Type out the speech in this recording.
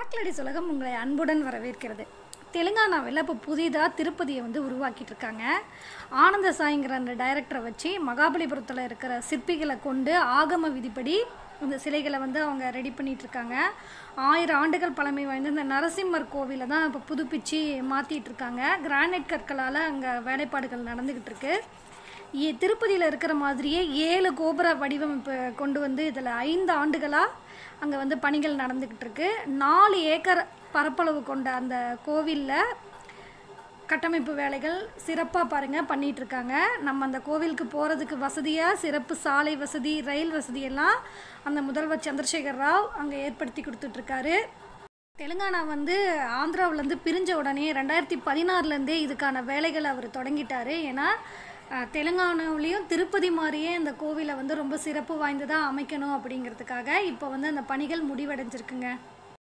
ladies உலகம் உங்களை அன்புடன் வரவேற்கிறது தெலுங்கானாவில் இப்போ புதிதாக திருப்பதியை வந்து உருவாக்கிட்டு இருக்காங்க ஆனந்த சாய்ங்கிற அந்த டைரக்டரை வச்சு மகாபலிபுரத்தில் இருக்கிற சிற்பிகளை கொண்டு ஆகம விதிப்படி இந்த சிலைகளை வந்து அவங்க ரெடி பண்ணிட்டு இருக்காங்க ஆயிரம் ஆண்டுகள் பழமை வாய்ந்த இந்த நரசிம்மர் கோவிலை தான் இப்போ புதுப்பிச்சு மாற்றிட்டு இருக்காங்க கிரானைட் கற்களால் அங்கே வேலைப்பாடுகள் நடந்துக்கிட்டு இருக்கு இ- திருப்பதியில் இருக்கிற மாதிரியே ஏழு கோபுர வடிவமைப்பு கொண்டு வந்து இதில் ஐந்து ஆண்டுகளாக அங்கே வந்து பணிகள் நடந்துக்கிட்டு இருக்கு நாலு ஏக்கர் பரப்பளவு கொண்ட அந்த கோவிலில் கட்டமைப்பு வேலைகள் சிறப்பாக பாருங்கள் பண்ணிட்டு இருக்காங்க நம்ம அந்த கோவிலுக்கு போகிறதுக்கு வசதியாக சிறப்பு சாலை வசதி ரயில் வசதியெல்லாம் அந்த முதல்வர் சந்திரசேகர் ராவ் அங்கே ஏற்படுத்தி கொடுத்துட்ருக்காரு தெலுங்கானா வந்து ஆந்திராவிலேருந்து பிரிஞ்ச உடனே ரெண்டாயிரத்தி பதினாறுலேருந்தே இதுக்கான வேலைகளை அவர் தொடங்கிட்டாரு ஏன்னா அஹ், தெலுங்கானாவிலையும் திருப்பதி மாதிரியே அந்த கோவிலை வந்து ரொம்ப சிறப்பு வாய்ந்ததாக அமைக்கணும் அப்படிங்கிறதுக்காக இப்போ வந்து அந்த பணிகள் முடிவடைஞ்சிருக்குங்க